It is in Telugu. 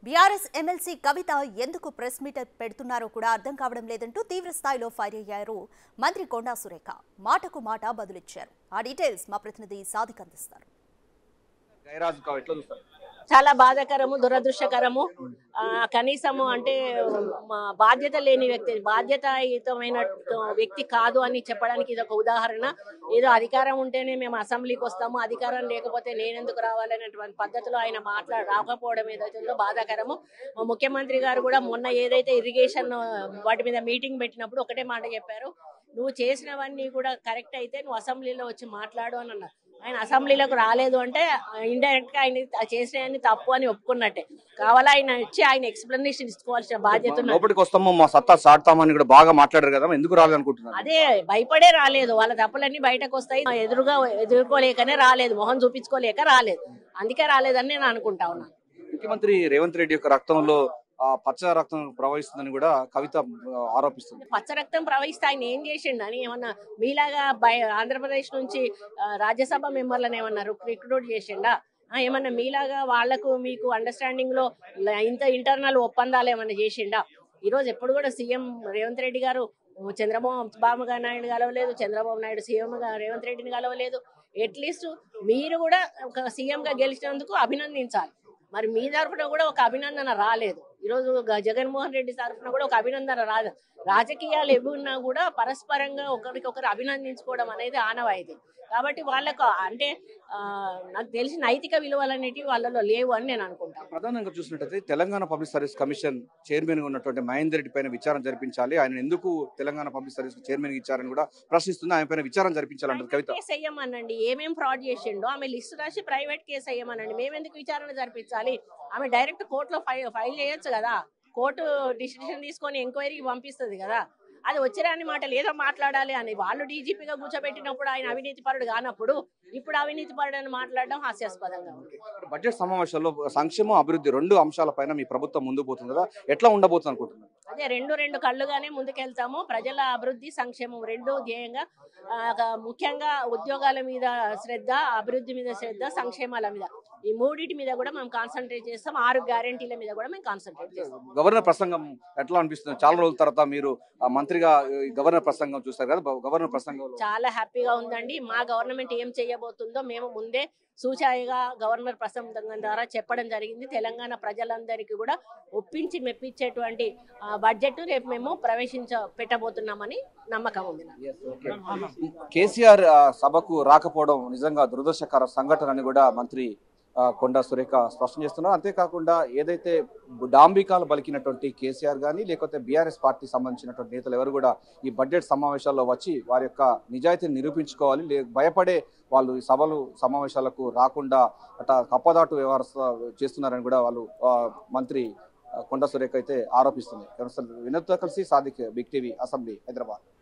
బీఆర్ఎస్ ఎమ్మెల్సీ కవిత ఎందుకు ప్రెస్ మీట్ పెడుతున్నారో కూడా అర్థం కావడం లేదంటూ తీవ్ర స్థాయిలో ఫైర్ అయ్యారు మంత్రి కొండా సురేఖ మాటకు మాట బదులిచ్చారు ఆ డీటెయిల్స్ మా ప్రతినిధి సాదిక్ అందిస్తారు గైరాజు కావు ఎట్లా చూస్తారు చాలా బాధాకరము దురదృష్టకరము ఆ, కనీసము అంటే మా బాధ్యత లేని వ్యక్తి బాధ్యతాయుతమైన వ్యక్తి కాదు అని చెప్పడానికి ఇది ఒక ఉదాహరణ ఏదో అధికారం ఉంటేనే మేము అసెంబ్లీకి వస్తాము అధికారం లేకపోతే నేనెందుకు రావాలనేటువంటి పద్ధతిలో ఆయన మాట్లా రాకపోవడం ఏదైతే ఉందో బాధాకరము మా ముఖ్యమంత్రి గారు కూడా మొన్న ఏదైతే ఇరిగేషన్ వాటి మీద మీటింగ్ పెట్టినప్పుడు ఒకటే మాట చెప్పారు నువ్వు చేసినవన్నీ కూడా కరెక్ట్ అయితే నువ్వు అసెంబ్లీలో వచ్చి మాట్లాడు అని అన్నారు ఆయన అసెంబ్లీలోకి రాలేదు అంటే ఇండైరెక్ట్ గా ఆయన చేసినవన్నీ తప్పు అని ఒప్పుకున్నట్టే కావాలా ఆయన వచ్చి ఆయన ఎక్స్ప్లెనేషన్ ఇచ్చుకోవాల్సిన బాధ్యత ఉన్నది లోపలికి వస్తాము మా సత్తా సాటుతామని కూడా బాగా మాట్లాడారు కదా ఎందుకు రావాలనుకుంటున్నారు అదే భయపడే రాలేదు వాళ్ళ తప్పులన్నీ బయటకు వస్తాయి ఎదురుగా ఎదుర్కోలేకనే రాలేదు మొహం చూపించుకోలేక రాలేదు అందుకే రాలేదని నేను అనుకుంటా ఉన్నాను ముఖ్యమంత్రి రేవంత్ రెడ్డి యొక్క రక్తంలో ఆ పచ్చ రక్తం ప్రవహిస్తుందని కూడా కవిత ఆ, ఆరోపిస్తుంది పచ్చ రక్తం ప్రవహిస్తే ఆయన ఏం చేసిండు అని ఏమన్నా మీలాగా బయ ఆంధ్రప్రదేశ్ నుంచి ఆ, రాజ్యసభ మెంబర్లను ఏమన్నా రిక్రూట్ చేసిండా ఆ, ఏమన్నా మీలాగా వాళ్లకు మీకు అండర్స్టాండింగ్ లో ల- ఇంత ఇంటర్నల్ ఒప్పందాలు ఏమన్నా చేసిండా ఈ రోజు ఎప్పుడు కూడా సీఎం రేవంత్ రెడ్డి గారు చంద్రబాబు బాబు నాయుడు కలవలేదు చంద్రబాబు నాయుడు సీఎం గా రేవంత్ రెడ్డిని కలవలేదు అట్లీస్ట్ మీరు కూడా ఒక సీఎం గా గెలిచినందుకు అభినందించాలి మరి మీ తరఫున కూడా ఒక అభినందన రాలేదు ఈరోజు గ- జగన్మోహన్ రెడ్డి తరఫున కూడా ఒక అభినందన రాలేదు రాజకీయాలు ఎవ్వన్నా కూడా పరస్పరంగా ఒకరికొకరు అభినందించుకోవడం అనేది ఆనవాయితీ కాబట్టి వాళ్ళకు అంటే ఆ, నాకు తెలిసి నైతిక విలువలు అనేటివి వాళ్ళలో లేవు అని నేను అనుకుంటాను ప్రధానంగా చూసినట్టయితే Telangana public service commission chairman గా ఉన్నటువంటి మహేందర్ రెడ్డి పైన విచారణ జరిపించాలి ఆయన ఎందుకు తెలంగాణ పబ్లిక్ సర్వీస్ చైర్మన్ గా ఇచ్చారని కూడా ప్రశ్నిస్తుంది ఆయన పైన విచారణ జరిపించాలంటారు కవిత కేసు వేయమనండి ఏమేం ఫ్రాడ్ చేసిండో ఆమె లిస్ట్ రాసి ప్రైవేట్ కేసు వేయమనండి మేమెందుకు విచారణ జరిపించాలి ఆమె డైరెక్ట్ కోర్టులో ఫైల్ ఫైల్ చేయొచ్చు కదా కోర్టు డిసిషన్ తీసుకొని ఎంక్వైరీకి పంపిస్తుంది కదా అది వచ్చిరాని మాటలు ఏదో మాట్లాడాలి అని వాళ్ళు డీజీపీగా కూర్చోబెట్టినప్పుడు ఆయన అవినీతి పరుడు కానప్పుడు ఇప్పుడు అవినీతి పరుడు అని మాట్లాడడం హాస్యాస్పదంగా ఉంది బడ్జెట్ సమావేశాల్లో సంక్షేమ అభివృద్ధి రెండు అంశాలపైన మీ ప్రభుత్వం ముందుకు పోతుంది కదా ఎట్లా ఉండబోతుంది అనుకుంటున్నారు అదే రెండు రెండు కళ్ళుగానే ముందుకెళ్తాము ప్రజల అభివృద్ధి సంక్షేమం రెండు ధ్యేయంగా ఆ, ఒక ముఖ్యంగా ఉద్యోగాల మీద శ్రద్ధ అభివృద్ధి మీద శ్రద్ధ సంక్షేమాల మీద ఈ మూడింటి మీద కూడా మనం కాన్సన్ట్రేట్ చేస్తాం ఆరు గ్యారంటీల మీద కూడా మేము కాన్సన్ట్రేట్ చేస్తాం గవర్నర్ ప్రసంగం ఎట్లా అనిపిస్తుంది చాలా రోజుల తర్వాత మీరు ఆ, మంత్రిగా ఈ గవర్నర్ ప్రసంగం చూస్తారు కదా గవర్నర్ ప్రసంగంలో చాలా హ్యాపీగా ఉందండి మా గవర్నమెంట్ ఏం చేయబోతుందో మేము ముందే సూచాయిగా గవర్నర్ ప్రసంగం ద్వారా చెప్పడం జరిగింది తెలంగాణ ప్రజలందరికీ కూడా ఒప్పించి మెప్పించేటువంటి బడ్జెట్ రేపు మేము ప్రవేశించ పెట్టబోతున్నామని నమ్మకం ఉంది నాకు. కేసీఆర్ ఆ, సభకు రాకపోవడం నిజంగా దురదృష్టకర సంఘటన అని కూడా మంత్రి ఆ, కొండా సురేఖ స్పష్టం చేస్తున్నారు అంతేకాకుండా ఏదైతే డాంబికాలు బలికినటువంటి కేసీఆర్ కానీ లేకపోతే బీఆర్ఎస్ పార్టీ సంబంధించినటువంటి నేతలు ఎవరు కూడా ఈ బడ్జెట్ సమావేశాల్లో వచ్చి వారి యొక్క నిజాయితీని నిరూపించుకోవాలి లే భయపడే వాళ్ళు ఈ సభలు సమావేశాలకు రాకుండా అట కప్పదాటు వ్యవహార చేస్తున్నారని కూడా వాళ్ళు ఆ, మంత్రి ఆ, కొండా సురేఖ అయితే ఆరోపిస్తుంది వినోద్తో కలిసి Sadiq big TV assembly Hyderabad